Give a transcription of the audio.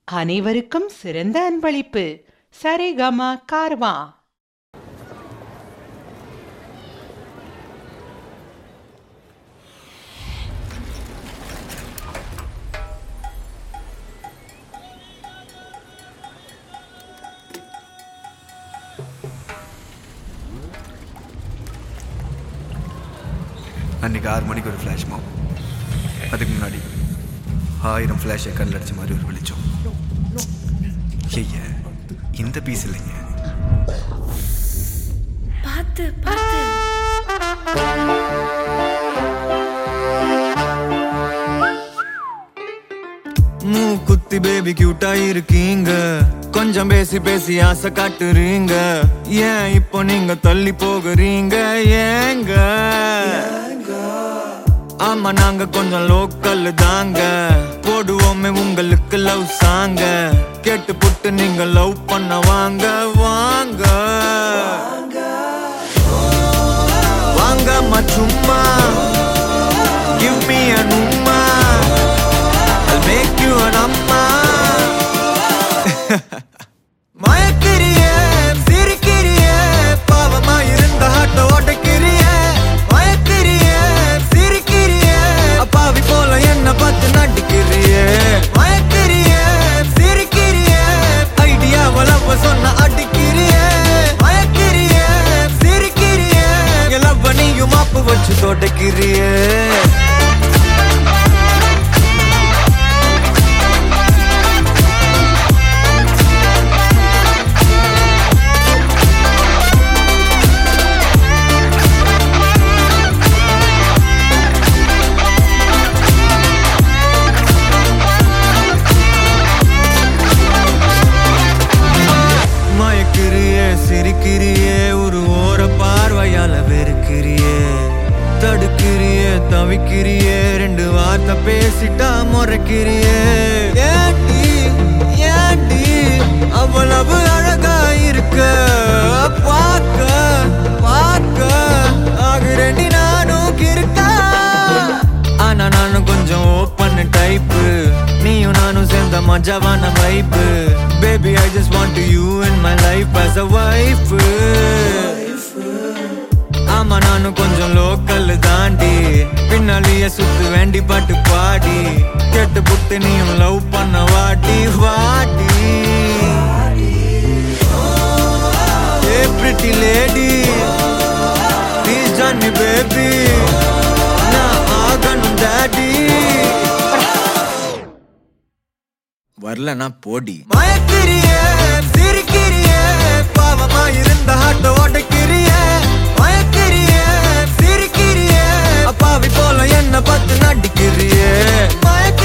அனைவருக்கும் சிறந்த அன்பளிப்பு சரிகமா கார்வா அன்னைக்கு ஆறு மணிக்கு ஒரு ஃப்ளாஷ் மாம் அதுக்கு முன்னாடி ஆயிரம் ஃப்ளாஷை கல் அடிச்ச மாதிரி ஒரு வெளிச்சம் ஐய இந்த பீஸ் இல்லைங்க பார்த்து பார்த்து மூ குத்தி பேபி கியூட்டா இருக்கீங்க கொஞ்சம் பேசி பேசி ஆசை காட்டுறீங்க ஏன் இப்போ நீங்க தள்ளி போகிறீங்க ஏங்க ஆமா நாங்க கொஞ்சம் லோக்கல் தாங்க போடுவோமே உங்களுக்கு லவ் சாங்க கேட்டு புட்டு நீங்க லவ் பண்ண வாங்க வாங்க வாங்க சும்மா give me a numma I'll make you an amma மயக்கிறியே சிரிக்கிறியே பாவமா இருந்த ஹாட்ட உடைக்கிறியே மயக்கிறியே சிரிக்கிறியே அப்பாவி போல என்ன பார்த்து நடிக்கிறியே மயக்கிறியே சிரிக்கிறியே ஐடியா வளவ சொன்ன அடிக்கிறியே மயக்கிறியே சிரிக்கிறியே எல்லாம் நீயும் மாப்பு வச்சு தொடக்கிறியே மயக்கிறியே சிரிக்கிறியே ஒரு ஓர பார்வையால வெறுக்கிறியே தடுக்கிறியே தவிக்கிறியே ரெண்டு வார்த்தை பேசிட்டா முறைக்கிறியே ஏண்டி ஏண்டி அவ்வளவு அழகா இருக்க பார்க்க பார்க்க ஆகுறேண்டி நானும் கிறுக்கா ஆனா நானும் கொஞ்சம் ஓப்பன் டைப்பு நீயும் நானும் சேர்ந்த மஜாவான vibe baby I just want you in my life as a wife ஆமா நானும் கொஞ்சம் லோக்கல் தாண்டி பின்னாலேயே சுத்து வேண்டி பாட்டு பாடி கேட்டு புட்டு நீயும் லவ் பண்ண வாடி வாடி ஏ பிரிட்டி லேடி ப்ளீஸ் ஜான் மீ பேபி நான் ஆகணும் டாடி வரலனா போடி மயக்கிறியே சிரிக்கிறியே பாவமா இருந்த ஹாட்ட உடைக்கிறியே மயக்கிறியே சிரிக்கிறியே அப்பாவி போல என்ன பார்த்து நடிக்கிறியே மயக்க